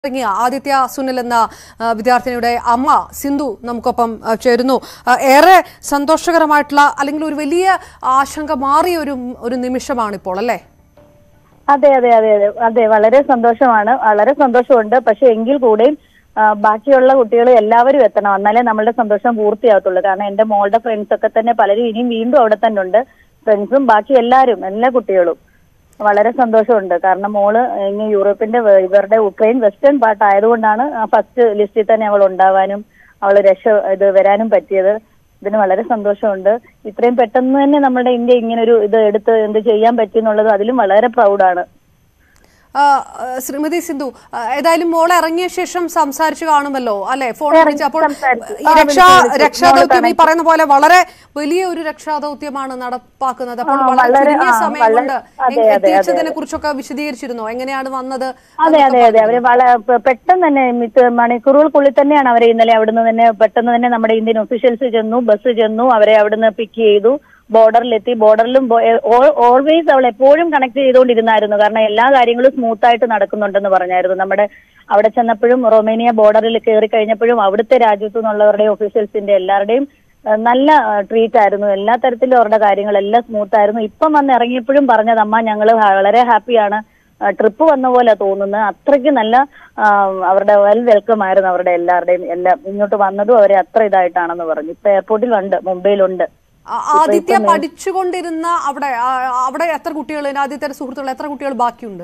ഇറങ്ങിയ ആദിത്യ സുനിൽ എന്ന ആ, വിദ്യാർത്ഥിനിയുടെ അമ്മ സിന്ധു നമുക്കൊപ്പം ആ, ചേരുന്നു ആ, ഏറെ സന്തോഷകരമായിട്ടുള്ള അല്ലെങ്കിൽ ഒരു വലിയ ആശങ്ക മാറിയ ഒരു ഒരു നിമിഷമാണ് ഇപ്പോൾ അല്ലേ അതെ അതെ അതെ അതെ അതെ വളരെ സന്തോഷമാണ് വളരെ സന്തോഷമുണ്ട് പക്ഷെ എങ്കിൽ കൂടെയും ആ, ബാക്കിയുള്ള കുട്ടികൾ എല്ലാവരും എത്തണം എന്നാലേ നമ്മളുടെ സന്തോഷം പൂർത്തിയാകത്തുള്ളൂ കാരണം എന്റെ മോളുടെ ഫ്രണ്ട്സ് ഒക്കെ തന്നെ പലരും ഇനിയും വീണ്ടും അവിടെ തന്നെ ഉണ്ട് ഫ്രണ്ട്സും ബാക്കി എല്ലാവരും എല്ലാ കുട്ടികളും വളരെ സന്തോഷമുണ്ട് കാരണം മോള് ഇനി യൂറോപ്പിന്റെ വ- ഇവരുടെ ഉക്രൈൻ വെസ്റ്റേൺ പാർട്ട് ആയതുകൊണ്ടാണ് ഫസ്റ്റ് ലിസ്റ്റിൽ തന്നെ അവൾ ഉണ്ടാവാനും അവൾ രക്ഷ ഇത് വരാനും പറ്റിയത് ഇതിന് വളരെ സന്തോഷമുണ്ട് ഇത്രയും പെട്ടെന്ന് തന്നെ നമ്മുടെ ഇന്ത്യ ഇങ്ങനെ ഒരു ഇത് എടുത്ത് എന്ത് ചെയ്യാൻ പറ്റി എന്നുള്ളത് അതിലും വളരെ പ്രൗഡാണ് ആ, ആ, ശ്രീമതി സിന്ധു ആ, ഏതായാലും മോൾ ഇറങ്ങിയ ശേഷം സംസാരിച്ചു കാണുമല്ലോ അല്ലെ ഫോൺ വിളിച്ച് അപ്പോൾ സംസാരിച്ചു. ഈ ആ, രക്ഷാ വിളിച്ചു, വിളിച്ചു. രക്ഷാദൗത്യം ഈ പറയുന്ന പോലെ വളരെ വലിയ ഒരു രക്ഷാദൗത്യമാണ് നടപ്പാക്കുന്നത് അപ്പോൾ ആ, വളരെ വളരെ, ചുരുങ്ങിയ ആ, സമയം വളരെ, കൊണ്ട് അതെ, അതെ, എത്തിച്ചതിനെ കുറിച്ചൊക്കെ വിശദീകരിച്ചിരുന്നോ എങ്ങനെയാണ് വന്നത് അതെ അതെ അതെ അവര് വള പെ- പെട്ടെന്ന് തന്നെ മിത്ത് മണിക്കൂറുകൾക്കുള്ളിൽ തന്നെയാണ് അവരെ ഇന്നലെ അവിടുന്ന് തന്നെ പെട്ടെന്ന് തന്നെ നമ്മുടെ ഇന്ത്യൻ ഒഫീഷ്യൽസ് ചെന്നു ബസ് ചെന്നു അവരെ അവിടുന്ന് പിക്ക് ചെയ്തു ബോർഡറിലെത്തി ബോർഡറിലും ഓൾവേസ് അവൾ എപ്പോഴും കണക്ട് ചെയ്തുകൊണ്ടിരുന്നായിരുന്നു കാരണം എല്ലാ കാര്യങ്ങളും സ്മൂത്ത് ആയിട്ട് നടക്കുന്നുണ്ടെന്ന് പറഞ്ഞായിരുന്നു നമ്മുടെ അവിടെ ചെന്നപ്പോഴും റൊമേനിയ ബോർഡറിൽ കയറി കഴിഞ്ഞപ്പോഴും അവിടുത്തെ രാജ്യത്തു നിന്നുള്ളവരുടെയും ഒഫീഷ്യൽസിന്റെ എല്ലാവരുടെയും ഏഹ് നല്ല ട്രീറ്റ് ആയിരുന്നു എല്ലാ തരത്തിലും അവരുടെ കാര്യങ്ങളെല്ലാം സ്മൂത്ത് ആയിരുന്നു ഇപ്പം വന്ന് ഇറങ്ങിയപ്പോഴും പറഞ്ഞത് അമ്മ ഞങ്ങൾ വളരെ ഹാപ്പിയാണ് ട്രിപ്പ് വന്ന പോലെ തോന്നുന്നത് അത്രയ്ക്ക് നല്ല ആ, അവരുടെ വെൽ വെൽക്കം ആയിരുന്നു അവരുടെ എല്ലാവരുടെയും എല്ലാം ഇങ്ങോട്ട് വന്നതും അവരെ അത്ര ഇതായിട്ടാണെന്ന് പറഞ്ഞു ഇപ്പൊ എയർപോർട്ടിലുണ്ട് മുംബൈയിലുണ്ട് ആ, ആദിത്യ പഠിച്ചുകൊണ്ടിരുന്ന അവിടെ ആ, അവിടെ എത്ര കുട്ടികൾ ആദിത്യയുടെ സുഹൃത്തുക്കൾ എത്ര കുട്ടികൾ ബാക്കിയുണ്ട്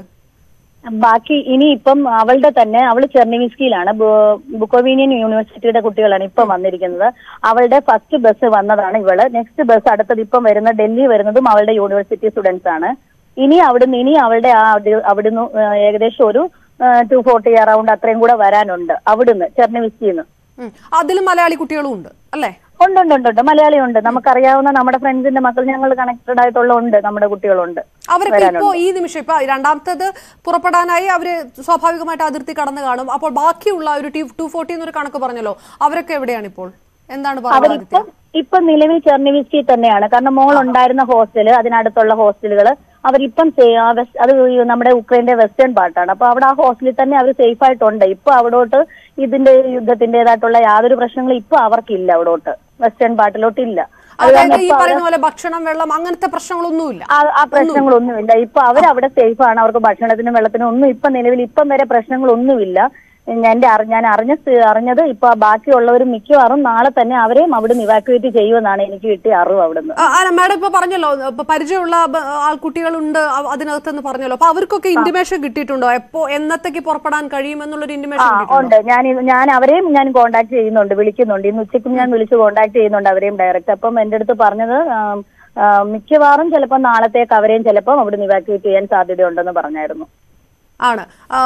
ബാക്കി ഇനി ഇപ്പം അവളുടെ തന്നെ അവൾ ചെർണിവിസ്കിയിലാണ് ബുക്കോവീനിയൻ യൂണിവേഴ്സിറ്റിയുടെ കുട്ടികളാണ് ഇപ്പം വന്നിരിക്കുന്നത് അവളുടെ ഫസ്റ്റ് ബസ് വന്നതാണ് ഇവള് നെക്സ്റ്റ് ബസ് അടുത്തത് ഇപ്പം വരുന്ന ഡൽഹി വരുന്നതും അവളുടെ യൂണിവേഴ്സിറ്റി സ്റ്റുഡൻസ് ആണ് ഇനി അവിടുന്ന് ഇനി അവളുടെ ആ അടി- അവിടുന്ന് ആ, ഏകദേശം ഒരു ടു ഫോർട്ടി അറൌണ്ട് അത്രയും കൂടെ വരാനുണ്ട് അവിടുന്ന് ചെർണിവിസ്കിന്ന് ഉം. അതിലും മലയാളി കുട്ടികളും ഉണ്ട് അല്ലേ ഉണ്ട് ഉണ്ട് ഉണ്ട് ഉണ്ട് മലയാളി ഉണ്ട് നമുക്കറിയാവുന്ന നമ്മുടെ ഫ്രണ്ട്സിന്റെ മക്കൾ ഞങ്ങൾ കണക്റ്റഡ് ആയിട്ടുള്ള ഉണ്ട് നമ്മുടെ കുട്ടികളുണ്ട് അവരൊക്കെ ഇപ്പോ ഈ നിമിഷം ഇപ്പൊ രണ്ടാമത്തേത് പുറപ്പെടാനായി അവര് സ്വാഭാവികമായിട്ട് അതിർത്തി കടന്നു കാണും അപ്പോൾ ബാക്കിയുള്ള ഒരു ടു ഫോർട്ടി എന്നൊരു കണക്ക് പറഞ്ഞല്ലോ അവരൊക്കെ എവിടെയാണ് ഇപ്പോൾ എന്താണ് പറയുന്നത് ആദിത്യ അവരിപ്പം ഇപ്പൊ നിലവിൽ ചെർണിവിസ്കി തന്നെയാണ് കാരണം മോൾ ഉണ്ടായിരുന്ന ഹോസ്റ്റല് അതിനടുത്തുള്ള ഹോസ്റ്റലുകൾ അവരിപ്പം സേ- ആ വെസ്- അത് ഈ നമ്മുടെ ഉക്രൈന്റെ വെസ്റ്റേൺ പാർട്ടാണ് അപ്പൊ അവിടെ ആ ഹോസ്റ്റലിൽ തന്നെ അവർ സേഫ് ആയിട്ടുണ്ട് ഇപ്പൊ അവിടോട്ട് ഇതിന്റെ യുദ്ധത്തിന്റേതായിട്ടുള്ള യാതൊരു പ്രശ്നങ്ങളും ഇപ്പൊ അവർക്കില്ല അവിടോട്ട് വെസ്റ്റേൺ പാർട്ടിലോട്ട് ഇല്ല അത് അതായത് കാരണം ഈ ഇപ്പൊ പറയുന്ന പോലെ ഭക്ഷണം വെള്ളം അങ്ങനത്തെ പ്രശ്നങ്ങളൊന്നുമില്ല ആ- ആ പ്രശ്നങ്ങളൊന്നുമില്ല ഇപ്പൊ അവരവിടെ സേഫ് ആണ് അവർക്ക് ഭക്ഷണത്തിനും വെള്ളത്തിനും ഒന്നും ഇപ്പൊ നിലവിൽ ഇപ്പം വരെ പ്രശ്നങ്ങളൊന്നുമില്ല ഞാൻ എന്റെ അറി- ഞാൻ അറിഞ്ഞ സ്ഥി- അറിഞ്ഞത് ഇപ്പൊ ബാക്കിയുള്ളവരും മിക്കവാറും നാളെ തന്നെ അവരെയും അവിടുന്ന് ഇവാക്യുവേറ്റ് ചെയ്യുമെന്നാണ് എനിക്ക് കിട്ടിയ അറിവ് അവിടുന്ന് ആ, അല്ല മാഡം ഇപ്പൊ പറഞ്ഞല്ലോ ഇപ്പൊ പരിചയമുള്ള ബ- ആൾക്കുട്ടികളുണ്ട് അവ- അതിനകത്തെന്ന് പറഞ്ഞല്ലോ അപ്പൊ അവർക്കൊക്കെ ഇന്റിമേഷൻ കിട്ടിയിട്ടുണ്ടോ എപ്പോ എന്നത്തേക്ക് പുറപ്പെടാൻ കഴിയുമെന്നുള്ളൊരു ആ ഇന്റിമേഷൻ കിട്ടിയിട്ടുണ്ടോ ഉണ്ട് ഞാൻ ഇത് ഞാൻ അവരെയും ഞാൻ കോണ്ടാക്ട് ചെയ്യുന്നുണ്ട് വിളിക്കുന്നുണ്ട് ഇന്ന് ഉച്ചയ്ക്കും ഞാൻ വിളിച്ച് കോണ്ടാക്ട് ചെയ്യുന്നുണ്ട് അവരെയും ഡയറക്റ്റ് അപ്പം എന്റെ അടുത്ത് പറഞ്ഞത് ആം, ആ, മിക്കവാറും ചിലപ്പോൾ നാളത്തേക്ക് അവരെയും ചിലപ്പം അവിടുന്ന് ഇവാക്യുവേറ്റ് ചെയ്യാൻ സാധ്യതയുണ്ടെന്ന് പറഞ്ഞായിരുന്നു ആണ് ആ,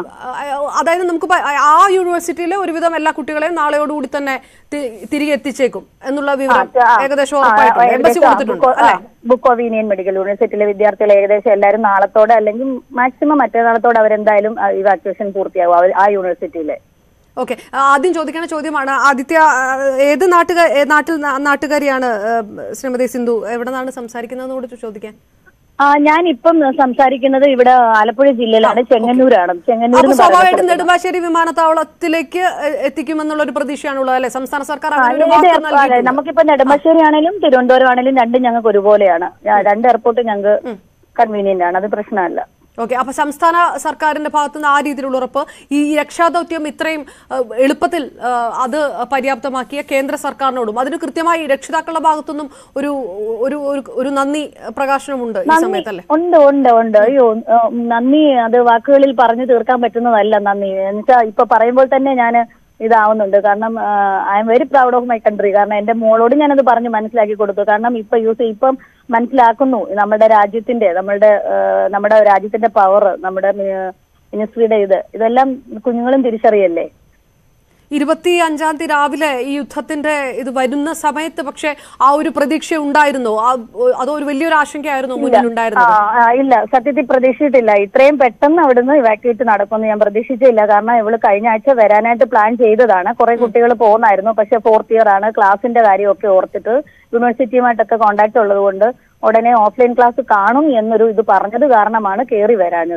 അതായത് നമുക്ക് പ- ആ യൂണിവേഴ്സിറ്റിയിലെ ഒരുവിധം എല്ലാ കുട്ടികളെയും നാളെയോടുകൂടി തന്നെ തി- തിരികെ എത്തിച്ചേക്കും എന്നുള്ള വിവരം ഏകദേശം ഉറപ്പായിട്ടുണ്ട് എംബസി കൊടുത്തിട്ടുണ്ട് അല്ലെ ബുക്കോവീനിയൻ മെഡിക്കൽ യൂണിവേഴ്സിറ്റിയിലെ വിദ്യാർത്ഥികൾ ഏകദേശം എല്ലാവരും നാളത്തോടെ അല്ലെങ്കിൽ മാക്സിമം മറ്റന്നാളത്തോടെ അവരെന്തായാലും ഇവാക്യുവേഷൻ പൂർത്തിയാവും അവർ ആ യൂണിവേഴ്സിറ്റിയിലെ ഓക്കെ ആദ്യം ചോദിക്കുന്ന ചോദ്യമാണ് ആദിത്യ ആ, ഏത് നാട്ടുക ഏ- നാട്ടിൽ നാ- നാട്ടുകാരിയാണ് ആ, ശ്രീമതി സിന്ധു എവിടെ നിന്നാണ് സംസാരിക്കുന്നതെന്ന് കൂടി ചോദിക്കാൻ ആ ഞാൻ ഇപ്പം സംസാരിക്കുന്നത് ഇവിടെ ആലപ്പുഴ ജില്ലയിലാണ് ചെങ്ങന്നൂരാണ് ചെങ്ങന്നൂർ അപ്പൊ എന്ന് സ്വാഭാവികമായിട്ടും പറയുന്ന നെടുമ്പാശ്ശേരി വിമാനത്താവളത്തിലേക്ക് എ- എത്തിക്കുമെന്നുള്ള ഒരു പ്രതീക്ഷയാണുള്ളത് അല്ലെ സംസ്ഥാന സർക്കാർ അങ്ങനെ ഒരു ഏത് വാക്ക് എയർപോർട്ട് നൽകിയിട്ടുണ്ട്. നമുക്കിപ്പോ നെടുമ്പാശ്ശേരി ആണെങ്കിലും തിരുവനന്തപുരം ആണെങ്കിലും രണ്ടും ഞങ്ങൾക്ക് ഒരുപോലെയാണ് ആ, രണ്ട് എയർപോർട്ട് ഞങ്ങൾക്ക് കൺവീനിയന്റ് ആണ് അത് പ്രശ്നമല്ല ഓക്കെ അപ്പൊ സംസ്ഥാന സർക്കാരിന്റെ ഭാഗത്തുനിന്ന് ആ രീതിയിലുള്ള ഉറപ്പ് ഈ രക്ഷാദൗത്യം ഇത്രയും അഹ്, എളുപ്പത്തിൽ അഹ്, അത് പര്യാപ്തമാക്കിയ കേന്ദ്ര സർക്കാരിനോടും അതിന് കൃത്യമായി രക്ഷിതാക്കളുടെ ഭാഗത്തുനിന്നും ഒരു ഒരു ഒരു- ഒരു നന്ദി പ്രകാശനമുണ്ട് ഈ സമയത്തല്ലേ ഉണ്ട് ഉണ്ട് ഉണ്ട് അയ്യോ ഉം, നന്ദി അത് വാക്കുകളിൽ പറഞ്ഞു തീർക്കാൻ പറ്റുന്നതല്ല നന്ദി എന്നുവെച്ചാൽ ഇപ്പൊ പറയുമ്പോൾ തന്നെ ഞാൻ ഇതാവുന്നുണ്ട് കാരണം I am very proud of my country കാരണം എന്റെ മോളോട് ഞാനത് പറഞ്ഞ് മനസ്സിലാക്കി കൊടുത്തു കാരണം ഇപ്പൊ യൂസ് ഇപ്പം മനസ്സിലാക്കുന്നു നമ്മുടെ രാജ്യത്തിന്റെ നമ്മളുടെ ആ, നമ്മുടെ രാജ്യത്തിന്റെ പവർ നമ്മുടെ മിനിസ്ട്രിയുടെ ഇത് ഇതെല്ലാം കുഞ്ഞുങ്ങളും തിരിച്ചറിയല്ലേ ഇരുപത്തി അഞ്ചാം തീയതി രാവിലെ ഈ യുദ്ധത്തിന്റെ ഇത് വരുന്ന സമയത്ത് പക്ഷെ ആ ഒരു പ്രതീക്ഷ ഉണ്ടായിരുന്നോ ആ അതോ ഒരു വലിയൊരു ആശങ്കയായിരുന്നു മുന്നിൽ ആ, ഉണ്ടായിരുന്നത് ആ, ഇല്ല സത്യത്തിൽ പ്രതീക്ഷിച്ചിട്ടില്ല ഇത്രയും പെട്ടെന്ന് അവിടുന്ന് ഇവാക്യുവേറ്റ് നടക്കുമെന്ന് ഞാൻ പ്രതീക്ഷിച്ചില്ല കാരണം ഇവള് കഴിഞ്ഞ ആഴ്ച വരാനായിട്ട് പ്ലാൻ ചെയ്തതാണ് കുറെ കുട്ടികൾ പോകുന്നായിരുന്നു പക്ഷെ ഫോർത്ത് ഇയർ ആണ് ക്ലാസിന്റെ കാര്യമൊക്കെ ഓർത്തിട്ട് യൂണിവേഴ്സിറ്റിയുമായിട്ടൊക്കെ കോണ്ടാക്ട് ഉള്ളത് കൊണ്ട് ഉടനെ ഓഫ്ലൈൻ ക്ലാസ് കാണും എന്നൊരു ഇത് പറഞ്ഞത് കാരണമാണ് കയറി വരാഞ്ഞത്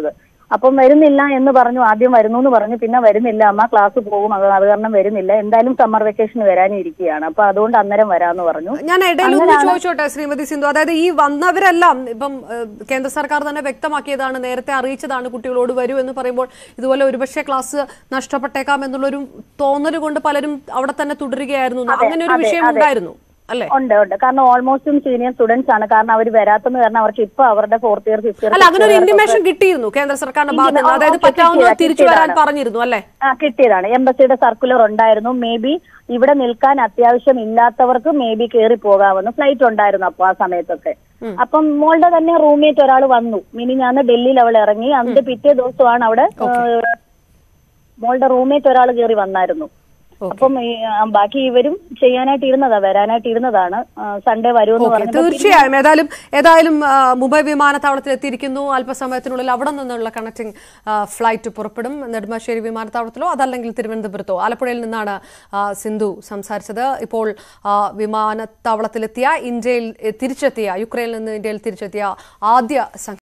അപ്പം വരുന്നില്ല എന്ന് പറഞ്ഞു ആദ്യം വരുന്നു എന്ന് പറഞ്ഞു പിന്നെ വരുന്നില്ല അമ്മ ക്ലാസ് പോകും അത് അത് കാരണം വരുന്നില്ല എന്തായാലും സമ്മർ വെക്കേഷൻ വരാനും ഇരിക്കുകയാണ് അപ്പൊ അതുകൊണ്ട് അന്നേരം വരാന്ന് പറഞ്ഞു ഞാൻ ഇടയിൽ ഒന്ന് ചോദിച്ചോട്ടെ ശ്രീമതി സിന്ധു അതായത് ഈ വന്നവരെല്ലാം ഇപ്പം ഏഹ്, കേന്ദ്ര സർക്കാർ തന്നെ വ്യക്തമാക്കിയതാണ് നേരത്തെ അറിയിച്ചതാണ് കുട്ടികളോട് വരൂ എന്ന് പറയുമ്പോൾ ഇതുപോലെ ഒരുപക്ഷെ ക്ലാസ് നഷ്ടപ്പെട്ടേക്കാം എന്നുള്ളൊരു തോന്നൽ കൊണ്ട് പലരും അവിടെ തന്നെ തുടരുകയായിരുന്നു എന്ന്. അങ്ങനെ ഒരു വിഷയം ഉണ്ടായിരുന്നു അല്ലേ ഉണ്ട് ഉണ്ട് കാരണം ഓൾമോസ്റ്റും സീനിയർ സ്റ്റുഡൻസ് ആണ് കാരണം അവർ വരാത്തെന്ന് കാരണം അവർക്ക് ഇപ്പൊ അവരുടെ ഫോർത്ത് ഇയർ ഫിഫ്ത് ഇയർ അല്ല അങ്ങനെ ഒരു ഇന്റിമേഷൻ കിട്ടിയിരുന്നു കേന്ദ്ര സർക്കാരിന്റെ ഭാഗത്ത് നിന്ന് അതായത് ഓക്കെ, പറ്റാവുന്നത് കിട്ടിയതാ, തിരിച്ചു വരാൻ കിട്ടിയതാണ്. പറഞ്ഞിരുന്നു അല്ലേ ആ കിട്ടിയതാണ് എംബസിയുടെ സർക്കുലർ ഉണ്ടായിരുന്നു മേ ബി ഇവിടെ നിൽക്കാൻ അത്യാവശ്യം ഇല്ലാത്തവർക്ക് മേ ബി കയറി പോകാമെന്ന് ഫ്ലൈറ്റ് ഉണ്ടായിരുന്നു അപ്പൊ ആ സമയത്തൊക്കെ അപ്പം മോളുടെ തന്നെ റൂംമേറ്റ് ഒരാൾ വന്നു മിനി ഞാൻ ഡൽഹിയിൽ അവൾ ഇറങ്ങി അതിന്റെ പിറ്റേ ദിവസമാണ് അവിടെ ഏഹ്, മോളുടെ റൂംമേറ്റ് ഒരാൾ കയറി വന്നായിരുന്നു അപ്പം ഈ, ആ, ബാക്കി ഇവരും ചെയ്യാനായിട്ട് ഇരുന്നതാ വരാനായിട്ട് ഇരുന്നതാണ് സൺഡേ വരുമെന്ന് ഓക്കെ പറഞ്ഞു തീർച്ചയായും ഏതായാലും ഏതായാലും ആ, മുംബൈ വിമാനത്താവളത്തിൽ എത്തിയിരിക്കുന്നു അല്പസമയത്തിനുള്ളിൽ അവിടെ നിന്നുള്ള കണക്ടിംഗ് ഫ്ലൈറ്റ് പുറപ്പെടും നെടുമ്പാശ്ശേരി വിമാനത്താവളത്തിലോ അതല്ലെങ്കിൽ തിരുവനന്തപുരത്തോ ആലപ്പുഴയിൽ നിന്നാണ് ആ, സിന്ധു സംസാരിച്ചത് ഇപ്പോൾ ആ, വിമാനത്താവളത്തിലെത്തിയ ഇന്ത്യയിൽ എ, തിരിച്ചെത്തിയ യുക്രൈനിൽ നിന്ന് ഇന്ത്യയിൽ തിരിച്ചെത്തിയ ആദ്യ സംഘം